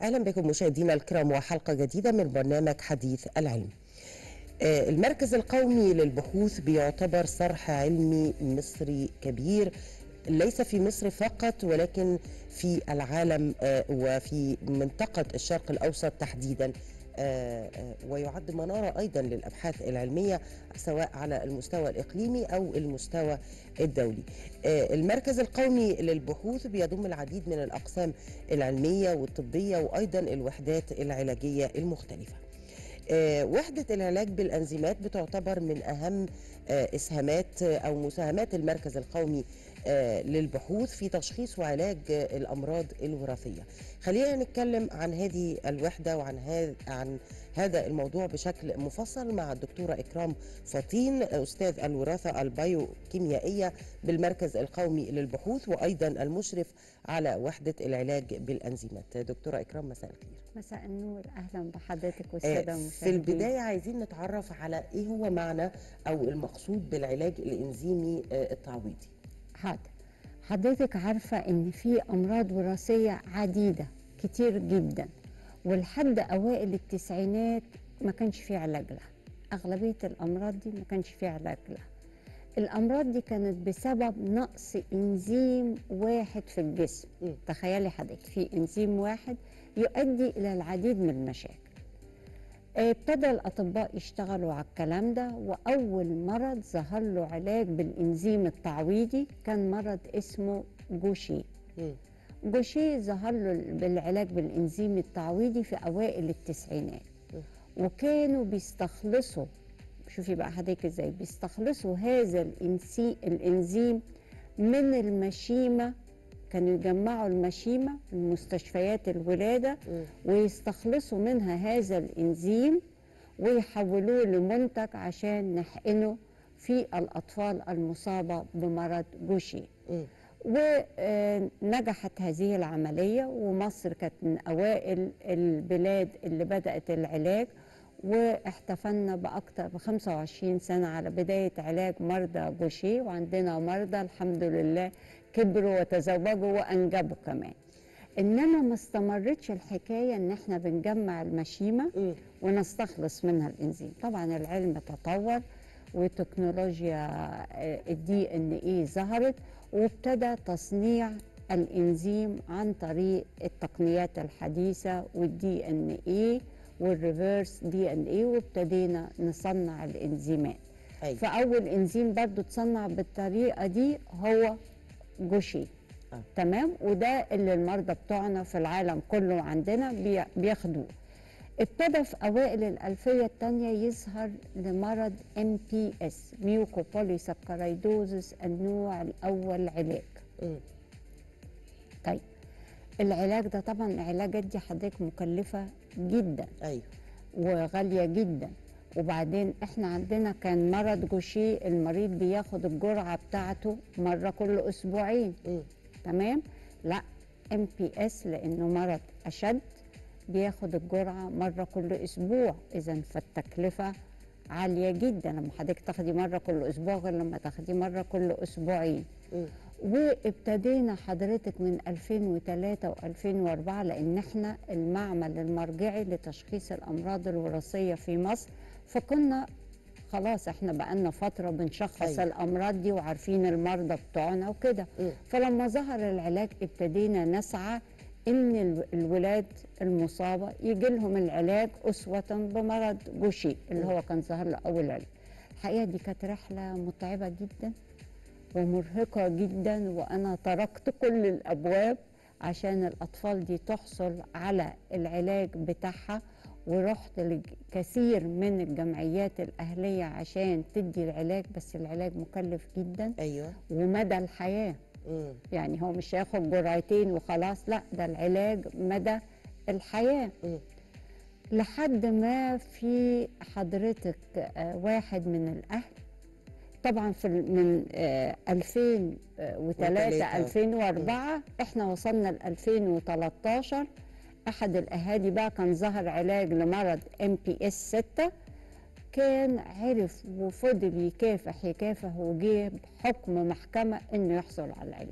اهلا بكم مشاهدينا الكرام وحلقه جديده من برنامج حديث العلم. آه، المركز القومي للبحوث بيعتبر صرح علمي مصري كبير ليس في مصر فقط ولكن في العالم آه، وفي منطقه الشرق الاوسط تحديدا آه، آه، ويعد منارة أيضا للأبحاث العلمية سواء على المستوى الإقليمي أو المستوى الدولي آه، المركز القومي للبحوث بيضم العديد من الأقسام العلمية والطبية وأيضا الوحدات العلاجية المختلفة آه، وحدة العلاج بالأنزيمات بتعتبر من أهم آه، إسهامات آه، أو مساهمات المركز القومي آه، للبحوث في تشخيص وعلاج آه، الأمراض الوراثية خلينا نتكلم عن هذه الوحدة وعن هذا عن هذا الموضوع بشكل مفصل مع الدكتورة إكرام فطين أستاذ الوراثة البيوكيميائية بالمركز القومي للبحوث وأيضا المشرف على وحدة العلاج بالأنزيمات دكتورة إكرام مساء الخير مساء النور اهلا بحضرتك آه، والساده في المشاهدين البداية عايزين نتعرف على إيه هو معنى أو المقصود بالعلاج الإنزيمي آه، التعويضي حاضر حضرتك عارفه ان في امراض وراثيه عديده كتير جدا ولحد اوائل التسعينات ما كانش في علاج لها اغلبيه الامراض دي ما كانش في علاج لها الامراض دي كانت بسبب نقص انزيم واحد في الجسم مم. تخيلي حضرتك في انزيم واحد يؤدي الى العديد من المشاكل ابتدى الاطباء يشتغلوا على الكلام ده واول مرض ظهر له علاج بالانزيم التعويضي كان مرض اسمه جوشي مم. جوشي ظهر له بالعلاج بالانزيم التعويضي في اوائل التسعينات وكانوا بيستخلصوا شوفي بقى حضرتك ازاي بيستخلصوا هذا الانسي الانزيم من المشيمه كانوا يجمعوا المشيمه في مستشفيات الولاده مم. ويستخلصوا منها هذا الانزيم ويحولوه لمنتج عشان نحقنه في الاطفال المصابه بمرض جوشي مم. ونجحت هذه العملية ومصر كانت من أوائل البلاد اللي بدأت العلاج واحتفلنا بأكثر ب 25 سنة على بداية علاج مرضى جوشيه وعندنا مرضى الحمد لله كبروا وتزوجوا وأنجبوا كمان إنما ما استمرتش الحكاية إن إحنا بنجمع المشيمة مم. ونستخلص منها الانزيم طبعا العلم تطور وتكنولوجيا الدي ان اي ظهرت وابتدى تصنيع الانزيم عن طريق التقنيات الحديثه والدي ان اي والريفرس دي ان اي وابتدينا نصنع الانزيمات أيوة. فاول انزيم برضو اتصنع بالطريقه دي هو جوشي آه. تمام وده اللي المرضى بتوعنا في العالم كله عندنا بي- بياخدوه ابتدى في اوائل الالفيه الثانيه يظهر لمرض ام بي اس ميوكوبوليساكرايدوزس النوع الاول علاج مم. طيب العلاج ده طبعا العلاجات دي حضرتك مكلفه جدا أيوه وغاليه جدا وبعدين احنا عندنا كان مرض جوشيه المريض بياخد الجرعه بتاعته مره كل اسبوعين مم. تمام لا ام بي اس لانه مرض اشد بياخد الجرعه مره كل اسبوع اذا فالتكلفه عاليه جدا لما حضرتك تاخدي مره كل اسبوع غير لما تاخدي مره كل اسبوعين مم. وابتدينا حضرتك من 2003 و2004 لان احنا المعمل المرجعي لتشخيص الامراض الوراثيه في مصر فكنا خلاص احنا بقالنا فتره بنشخص أيوة. أيوة. الامراض دي وعارفين المرضى بتوعنا وكده مم. فلما ظهر العلاج ابتدينا نسعى ان ال- الولاد المصابه يجي لهم العلاج اسوه بمرض جوشي اللي هو كان ظهر له اول علاج الحقيقه دي كانت رحله متعبه جدا ومرهقة جدا وأنا تركت كل الأبواب عشان الأطفال دي تحصل على العلاج بتاعها ورحت لكثير من الجمعيات الأهلية عشان تدي العلاج بس العلاج مكلف جدا أيوه ومدى الحياة مم. يعني هو مش هياخد جرعتين وخلاص لا ده العلاج مدى الحياة مم. لحد ما في حضرتك آه، واحد من الأهل طبعا في ال- من آه، 2003 وتلاتة. 2004 احنا وصلنا ل 2013 احد الاهالي بقى كان ظهر علاج لمرض ام بي اس 6 كان عرف وفضل يكافح يكافح وجيب حكم محكمه انه يحصل على العلاج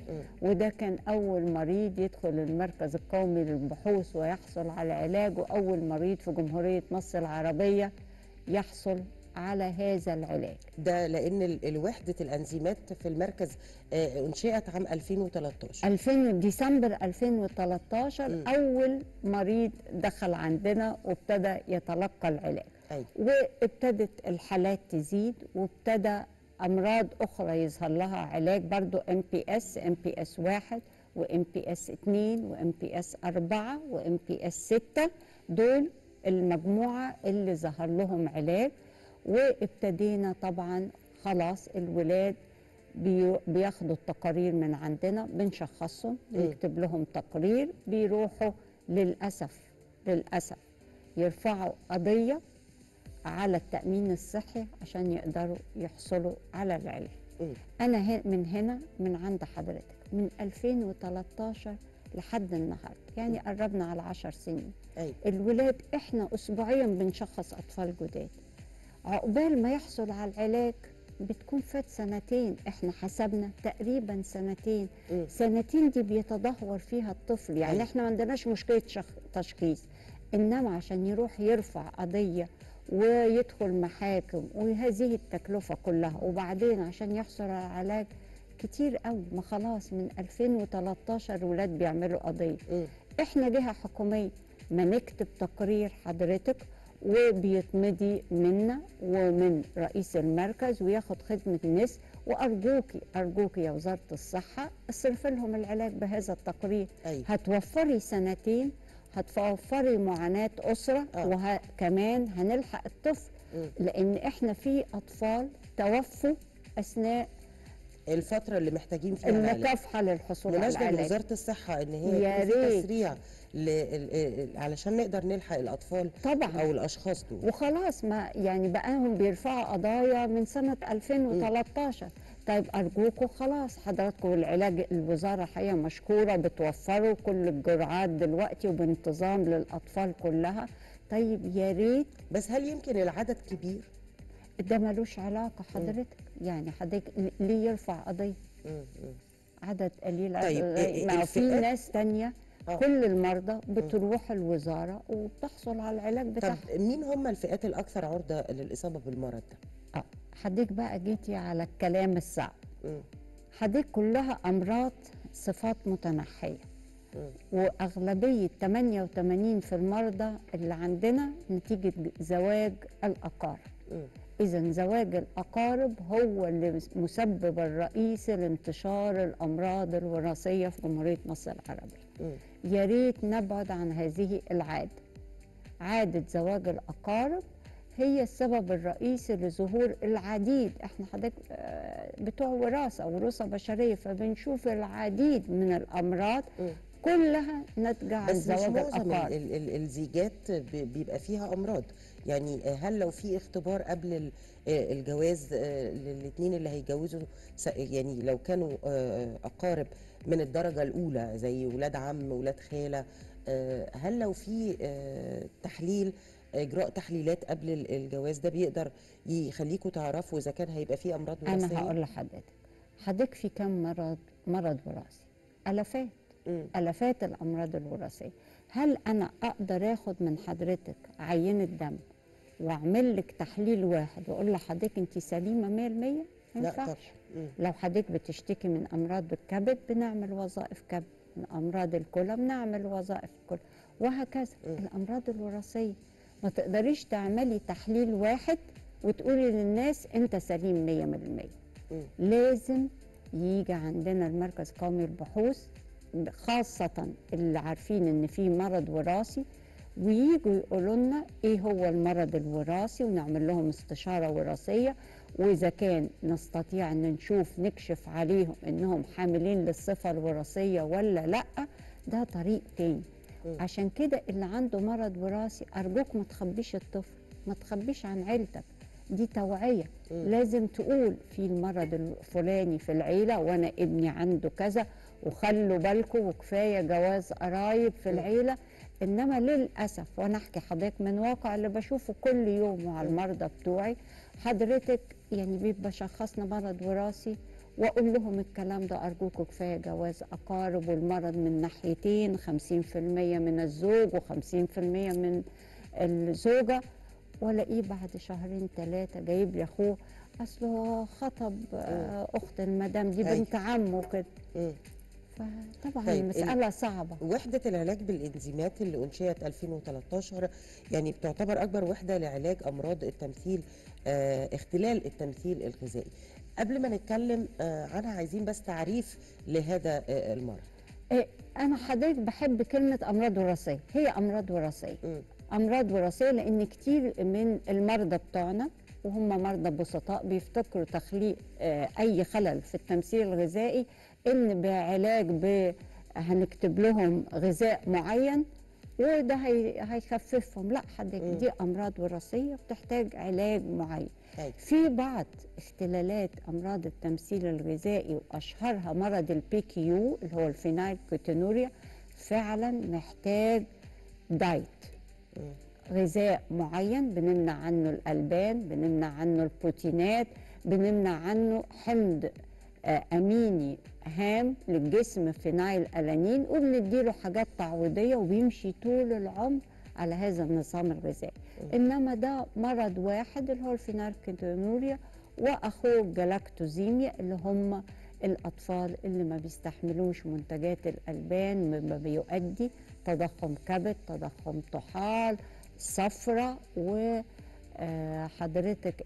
وده كان اول مريض يدخل المركز القومي للبحوث ويحصل على علاج واول مريض في جمهوريه مصر العربيه يحصل على هذا العلاج ده لان ال- الوحده الانزيمات في المركز آه، انشئت عام 2013 2000 ديسمبر 2013 اول مريض دخل عندنا وابتدى يتلقى العلاج ايوه وابتدت الحالات تزيد وابتدى امراض اخرى يظهر لها علاج برضو ام بي اس ام بي اس واحد وام بي اس 2 وام بي اس 4 وام بي اس 6 دول المجموعه اللي ظهر لهم علاج وابتدينا طبعا خلاص الولاد بي- بياخدوا التقارير من عندنا بنشخصهم بنكتب لهم تقرير بيروحوا للاسف للاسف يرفعوا قضيه على التأمين الصحي عشان يقدروا يحصلوا على العلاج مم. أنا ه- من هنا من عند حضرتك من 2013 لحد النهاردة يعني قربنا على 10 سنين ايوه الولاد احنا أسبوعيا بنشخص أطفال جداد عقبال ما يحصل على العلاج بتكون فات سنتين احنا حسبنا تقريبا سنتين مم. سنتين دي بيتدهور فيها الطفل يعني أيوة. احنا ما عندناش مشكله شخ... تشخيص انما عشان يروح يرفع قضيه ويدخل محاكم وهذه التكلفه كلها وبعدين عشان يحصل على علاج كتير قوي ما خلاص من 2013 ولاد بيعملوا قضيه مم. احنا جهه حكوميه ما نكتب تقرير حضرتك وبيتمضي منا ومن رئيس المركز وياخد خدمه الناس وارجوكي ارجوكي يا وزاره الصحه اصرف لهم العلاج بهذا التقرير ايوه هتوفري سنتين هتوفري معاناه اسره آه. وكمان هنلحق الطفل مم. لان احنا في اطفال توفوا اثناء الفتره اللي محتاجين فيها العلاج المكافحه للحصول على مناسبه العلاج لوزاره الصحه ان هي يا يكون في ريت. تسريع ل- ال- ال- علشان نقدر نلحق الاطفال طبعا او الاشخاص دول وخلاص ما يعني بقاهم بيرفعوا قضايا من سنة 2013 طيب أرجوكم خلاص حضراتكم العلاج الوزارة حقيقة مشكورة بتوفروا كل الجرعات دلوقتي وبانتظام للأطفال كلها طيب يا ريت بس هل يمكن العدد كبير ده ملوش علاقة حضرتك يعني حضرتك ليه يرفع قضية مم. مم. عدد قليل طيب، إيه- ما في الفئات- ناس تانية آه. كل المرضى بتروح الوزارة وبتحصل على العلاج بتاعها طب مين هم الفئات الاكثر عرضه للاصابه بالمرض ده اه حضرتك بقى جيتي على الكلام الصعب مم. حضرتك كلها امراض صفات متنحيه مم. واغلبيه 88 في المرضى اللي عندنا نتيجه زواج الاقارب مم. اذا زواج الاقارب هو اللي مسبب الرئيسي لانتشار الامراض الوراثيه في جمهوريه مصر العربيه مم. يا ريت نبعد عن هذه العاده عاده زواج الاقارب هي السبب الرئيسي لظهور العديد احنا حضرتك آه، بتوع وراثه وراثه بشريه فبنشوف العديد من الامراض مم. كلها ناتجه عن بس مش زواج معظم ال- الاقارب ال- ال- الزيجات ب- بيبقى فيها امراض يعني هل لو في اختبار قبل ال- آه، الجواز للاثنين اللي هيتجوزوا س- يعني لو كانوا آه، اقارب من الدرجه الاولى زي ولاد عم ولاد خاله آه، هل لو في آه، تحليل اجراء تحليلات قبل ال- الجواز ده بيقدر يخليكم تعرفوا اذا كان هيبقى فيه امراض وراثيه انا هقول لحضرتك حضرتك في كم مرض مرض وراثي الافات مم. الافات الامراض الوراثيه هل انا اقدر اخد من حضرتك عينه دم واعمل لك تحليل واحد واقول لحضرتك انت سليمه 100% ما لا ينفعش طبعا مم. لو حضرتك بتشتكي من امراض الكبد بنعمل وظائف كبد من امراض الكلى بنعمل وظائف كلى وهكذا الامراض الوراثيه ما تقدريش تعملي تحليل واحد وتقولي للناس انت سليم 100% مم. لازم يجي عندنا المركز القومي للبحوث خاصة اللي عارفين ان في مرض وراثي ويجوا يقولوا لنا ايه هو المرض الوراثي ونعمل لهم استشارة وراثية واذا كان نستطيع ان نشوف نكشف عليهم انهم حاملين للصفة الوراثية ولا لا ده طريق تاني عشان كده اللي عنده مرض وراثي ارجوك ما تخبيش الطفل ما تخبيش عن عيلتك دي توعية لازم تقول في المرض الفلاني في العيلة وانا ابني عنده كذا وخلوا بالكم وكفاية جواز قرايب في العيلة انما للاسف وانا احكي حضرتك من واقع اللي بشوفه كل يوم مع المرضى بتوعي حضرتك يعني بيبقى شخصنا مرض وراثي واقول لهم الكلام ده ارجوكوا كفايه جواز اقارب والمرض من ناحيتين 50% من الزوج و50% من الزوجه والاقيه بعد شهرين ثلاثه جايب لي اخوه اصله هو خطب آه، اخت المدام دي أيوة. بنت عمه كده مم. فطبعا طيب، المساله صعبه وحدة العلاج بالإنزيمات اللي أنشئت 2013 يعني بتعتبر أكبر وحدة لعلاج أمراض التمثيل آه اختلال التمثيل الغذائي قبل ما نتكلم آه عنها عايزين بس تعريف لهذا آه المرض إيه، انا حضرتك بحب كلمه امراض وراثيه هي امراض وراثيه مم. امراض وراثيه لان كتير من المرضى بتوعنا وهم مرضى بسطاء بيفتكروا تخليق آه، اي خلل في التمثيل الغذائي ان بعلاج ب هنكتب لهم غذاء معين وده هي هيخففهم لا حضرتك مم. دي امراض وراثيه بتحتاج علاج معين أيوة. في بعض اختلالات امراض التمثيل الغذائي واشهرها مرض البي كيو اللي هو الفينايل كوتينوريا فعلا محتاج دايت مم. غذاء معين بنمنع عنه الالبان بنمنع عنه البروتينات بنمنع عنه حمض آه، اميني هام للجسم فينايل الانين وبنديله حاجات تعويضيه وبيمشي طول العمر على هذا النظام الغذائي انما ده مرض واحد اللي هو الفينايل كيتونوريا واخوه الجلاكتوزيميا اللي هم الاطفال اللي ما بيستحملوش منتجات الالبان مما بيؤدي تضخم كبد تضخم طحال صفرة وحضرتك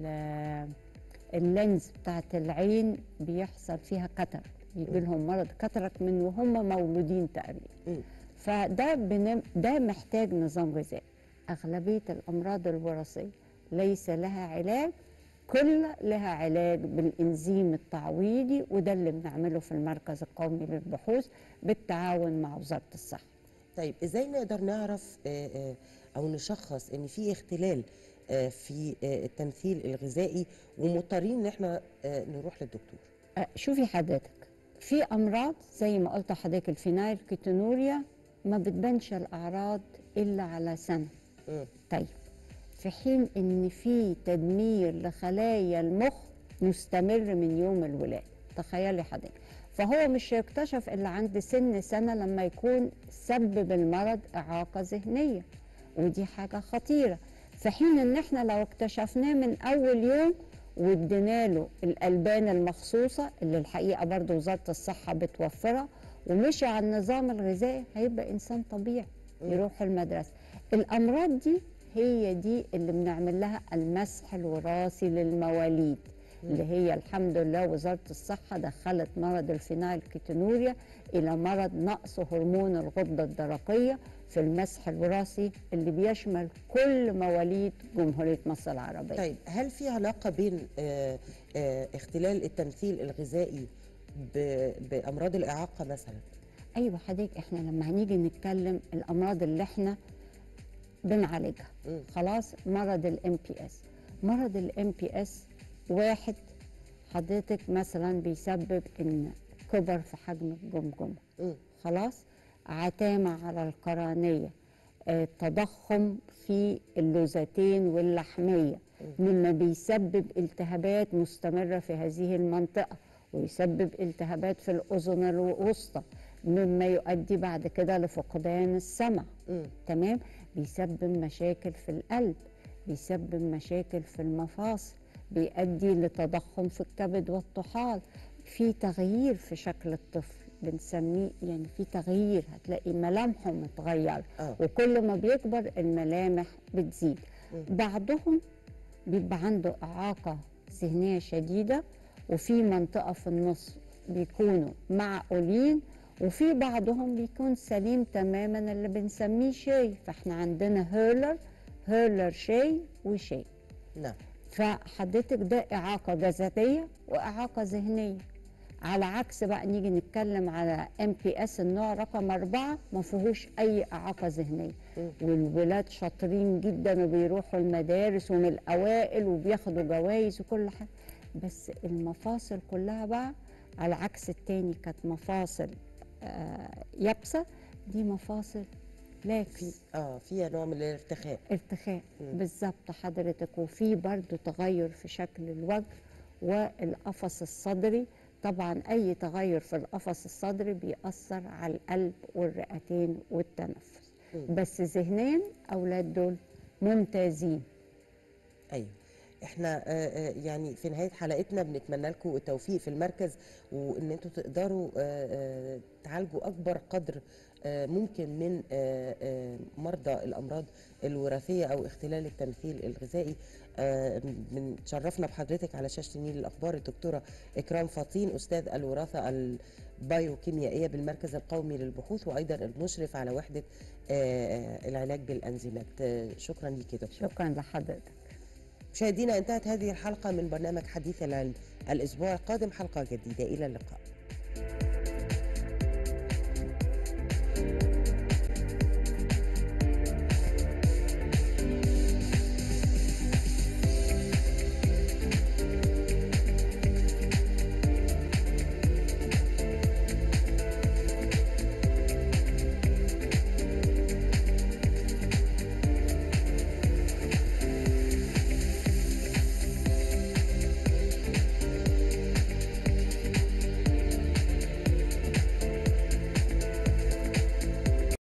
اللينز بتاعت العين بيحصل فيها كتر يجي لهم مرض كترك من وهم مولودين تقريبا مم. فده بنم ده محتاج نظام غذائي أغلبية الأمراض الوراثية ليس لها علاج كل لها علاج بالإنزيم التعويضي وده اللي بنعمله في المركز القومي للبحوث بالتعاون مع وزارة الصحة طيب ازاي نقدر نعرف آه، آه، او نشخص ان في اختلال آه، في آه، التمثيل الغذائي ومضطرين ان احنا آه، نروح للدكتور أه، شوفي حضرتك في امراض زي ما قلت لحضرتك الفينايل كيتونوريا ما بتبانش الاعراض الا على سنه مم. طيب في حين ان في تدمير لخلايا المخ مستمر من يوم الولاده تخيلي حضرتك فهو مش هيكتشف الا عند سن سنه لما يكون سبب المرض اعاقه ذهنيه ودي حاجه خطيره في حين ان احنا لو اكتشفناه من اول يوم وادينا له الالبان المخصوصه اللي الحقيقه برضو وزاره الصحه بتوفرها ومشي على النظام الغذائي هيبقى انسان طبيعي يروح المدرسه الامراض دي هي دي اللي بنعمل لها المسح الوراثي للمواليد اللي هي الحمد لله وزاره الصحه دخلت مرض الفينايل كيتونوريا الى مرض نقص هرمون الغده الدرقيه في المسح الوراثي اللي بيشمل كل مواليد جمهوريه مصر العربيه طيب هل في علاقه بين آه، آه، اختلال التمثيل الغذائي ب- بامراض الاعاقه مثلا ايوه حضرتك احنا لما هنيجي نتكلم الامراض اللي احنا بنعالجها مم. خلاص مرض الام بي اس مرض الام بي اس واحد حضرتك مثلا بيسبب ان كبر في حجم الجمجمه مم. خلاص عتامة على القرنية آه، تضخم في اللوزتين واللحمية مما بيسبب التهابات مستمرة في هذه المنطقة ويسبب التهابات في الأذن الوسطى مما يؤدي بعد كده لفقدان السمع مم. تمام بيسبب مشاكل في القلب بيسبب مشاكل في المفاصل بيؤدي لتضخم في الكبد والطحال في تغيير في شكل الطفل بنسميه يعني في تغيير هتلاقي ملامحه متغير آه. وكل ما بيكبر الملامح بتزيد بعضهم بيبقى عنده إعاقة ذهنية شديدة وفي منطقة في النص بيكونوا معقولين وفي بعضهم بيكون سليم تماما اللي بنسميه شيء فاحنا عندنا هيرلر هيرلر شيء وشيء نعم فحضرتك ده إعاقة جسدية وإعاقة ذهنية على عكس بقى نيجي نتكلم على ام بي اس النوع رقم أربعة ما فيهوش أي إعاقة ذهنية والولاد شاطرين جدا وبيروحوا المدارس ومن الأوائل وبياخدوا جوائز وكل حاجة بس المفاصل كلها بقى على عكس التاني كانت مفاصل آه يابسة دي مفاصل لاكس في اه فيها نوع من الارتخاء ارتخاء بالظبط حضرتك وفي برضو تغير في شكل الوجه والقفص الصدري طبعا أي تغير في القفص الصدري بيأثر على القلب والرئتين والتنفس مم. بس ذهنيا أولاد دول ممتازين ايوه احنا آه، آه، يعني في نهايه حلقتنا بنتمنى لكم التوفيق في المركز وان انتوا تقدروا آه، آه، تعالجوا اكبر قدر آه، ممكن من آه، آه، مرضى الامراض الوراثيه او اختلال التمثيل الغذائي آه، بنتشرفنا بحضرتك على شاشه نيل الاخبار الدكتوره اكرام فطين استاذ الوراثه البايوكيميائيه بالمركز القومي للبحوث وايضا المشرف على وحده آه، العلاج بالانزيمات آه، شكرا ليكي يا دكتور شكرا لحضرتك مشاهدينا انتهت هذه الحلقة من برنامج حديث العلم الأسبوع القادم حلقة جديدة إلى اللقاء